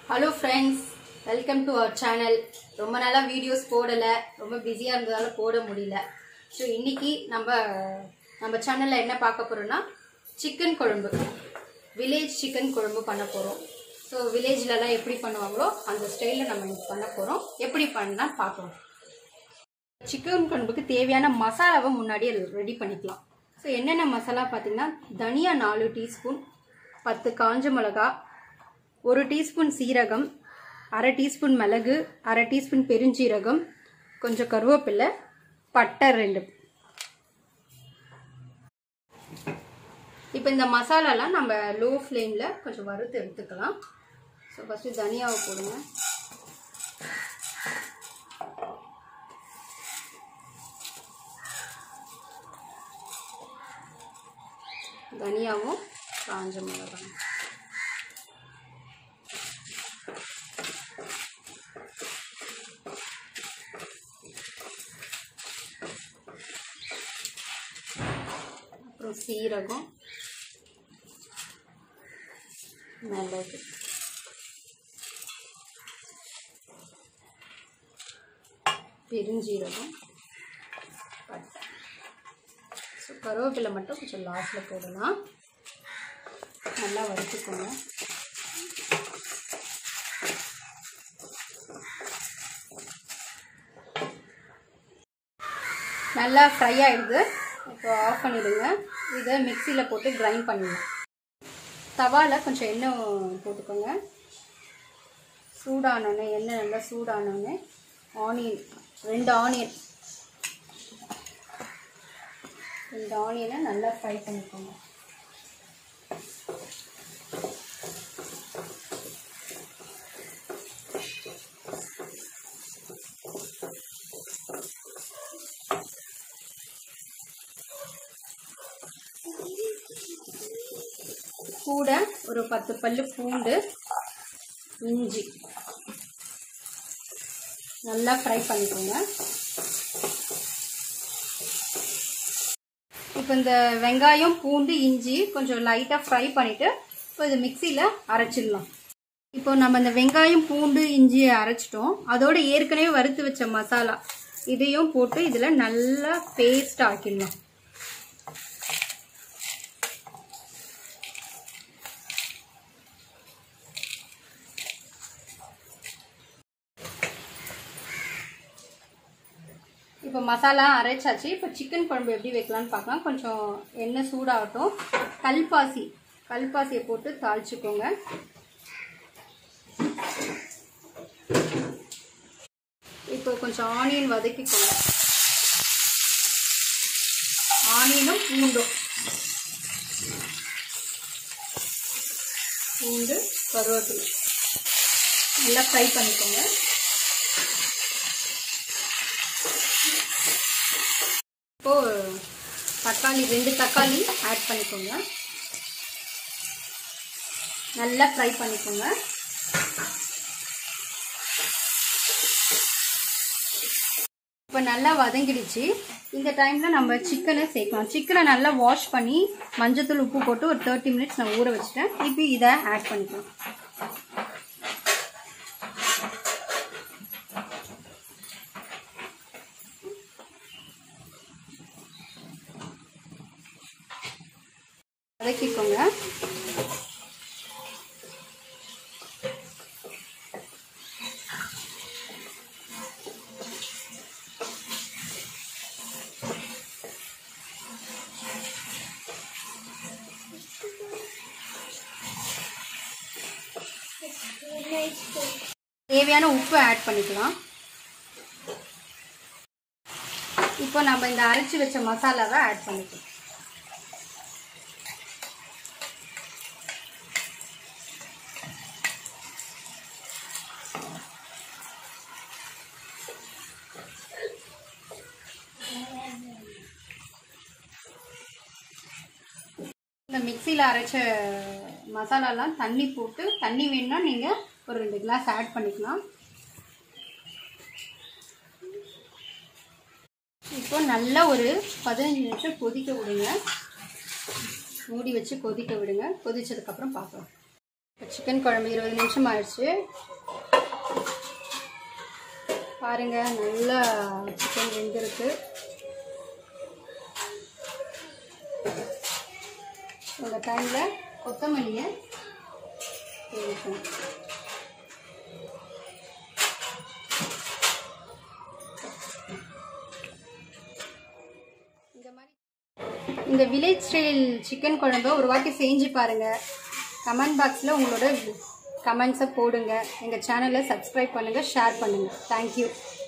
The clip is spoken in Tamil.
hello friends welcome to our channel ரொம்ப நாளாக வீடியோஸ் போடலை ரொம்ப பிஸியாக இருந்ததால போட முடியல ஸோ இன்னைக்கு நம்ம நம்ம சேனலில் என்ன பார்க்க போகிறோம்னா சிக்கன் குழம்பு வில்லேஜ் சிக்கன் குழம்பு பண்ண போகிறோம் ஸோ வில்லேஜ்லலாம் எப்படி பண்ணுவாங்களோ அந்த ஸ்டைலில் நம்ம இன்னைக்கு பண்ண போகிறோம் எப்படி பண்ணலாம் பார்க்கலாம் சிக்கன் குழம்புக்கு தேவையான மசாலாவை முன்னாடியே ரெடி பண்ணிக்கலாம் ஸோ என்னென்ன மசாலா பார்த்தீங்கன்னா தனியா நாலு டீஸ்பூன் பத்து காஞ்ச மிளகா ஒரு டீஸ்பூன் சீரகம் அரை டீஸ்பூன் மிளகு அரை டீஸ்பூன் பெருஞ்சீரகம் கொஞ்சம் கருவேப்பிலை பட்டை ரெண்டு இப்போ இந்த மசாலாலாம் நம்ம லோ ஃப்ளேமில் கொஞ்சம் வறுத்து எடுத்துக்கலாம் ஸோ ஃபஸ்ட்டு தனியாவை போடுங்க தனியாவும் காஞ்ச மிளகாயும் அப்புறம் சீரகம் மிளகு பெருஞ்சீரகம் பட்டை ஸோ கருவேப்பிலை மட்டும் கொஞ்சம் லாஸ்ட்டில் போடலாம் நல்லா வறுத்துக்கோங்க நல்லா ஃப்ரை ஆகிடுது இப்போ ஆஃப் பண்ணிடுங்க இதை மிக்சியில் போட்டு கிரைண்ட் பண்ணிடலாம் தவாவில் கொஞ்சம் எண்ணெய் போட்டுக்கோங்க சூடானோடனே எண்ணெய் நல்லா சூடானோடனே ஆனியன் ரெண்டு ஆனியன் ரெண்டு ஆனியனை நல்லா ஃப்ரை பண்ணிக்கோங்க கூட ஒரு பத்து பல்லு பூண்டு இஞ்சி நல்லா ஃப்ரை பண்ணிக்கோங்க இப்போ இந்த வெங்காயம் பூண்டு இஞ்சி கொஞ்சம் லைட்டாக ஃப்ரை பண்ணிவிட்டு இப்போ இது மிக்சியில் அரைச்சிடலாம் இப்போ நம்ம இந்த வெங்காயம் பூண்டு இஞ்சியை அரைச்சிட்டோம் அதோட ஏற்கனவே வறுத்து வச்ச மசாலா இதையும் போட்டு இதில் நல்லா பேஸ்ட் ஆக்கிடலாம் இப்போ மசாலா அரைச்சாச்சு இப்போ சிக்கன் குழம்பு எப்படி வைக்கலான்னு பார்க்கலாம் கொஞ்சம் எண்ணெய் சூடாகட்டும் கல்பாசி கல்பாசியை போட்டு தாளிச்சுக்கோங்க இப்போ கொஞ்சம் ஆனியன் வதக்கிக்கோங்க ஆனியனும் பூண்டும் பூண்டு கருவேப்பிலை நல்லா ஃப்ரை பண்ணிக்கோங்க இப்போ தக்காளி ரெண்டு தக்காளி ஆட் பண்ணிக்கோங்க நல்லா ஃப்ரை பண்ணிக்கோங்க இப்போ நல்லா வதங்கிடுச்சு இந்த டைமில் நம்ம சிக்கனை சேர்க்கலாம் சிக்கனை நல்லா வாஷ் பண்ணி மஞ்சத்தூள் உப்பு போட்டு ஒரு தேர்ட்டி மினிட்ஸ் நான் ஊற வச்சுட்டேன் இப்போ இதை ஆட் பண்ணிக்கலாம் வதக்கிக்கோங்க தேவையான உப்பு ஆட் பண்ணிக்கலாம் இப்போ நம்ம இந்த அரைச்சி வச்ச மசாலாவை ஆட் பண்ணிக்கலாம் இந்த மிக்சியில் அரைச்ச மசாலாலாம் தண்ணி போட்டு தண்ணி வேணும்னா நீங்கள் ஒரு ரெண்டு கிளாஸ் ஆட் பண்ணிக்கலாம் இப்போ நல்லா ஒரு பதினஞ்சு நிமிஷம் கொதிக்க விடுங்க மூடி வச்சு கொதிக்க விடுங்க கொதிச்சதுக்கப்புறம் பார்க்கலாம் சிக்கன் குழம்பு இருபது நிமிஷம் ஆயிடுச்சு பாருங்க நல்லா சிக்கன் வெந்திருக்கு இந்த டைமில் கொத்தமல்லியை சேர்க்கணும் இந்த மாதிரி இந்த வில்லேஜ் ஸ்டைல் சிக்கன் குழம்பு ஒரு வாட்டி செஞ்சு பாருங்கள் கமெண்ட் பாக்ஸில் உங்களோட கமெண்ட்ஸை போடுங்க எங்கள் சேனலை சப்ஸ்கிரைப் பண்ணுங்கள் ஷேர் பண்ணுங்கள் தேங்க்யூ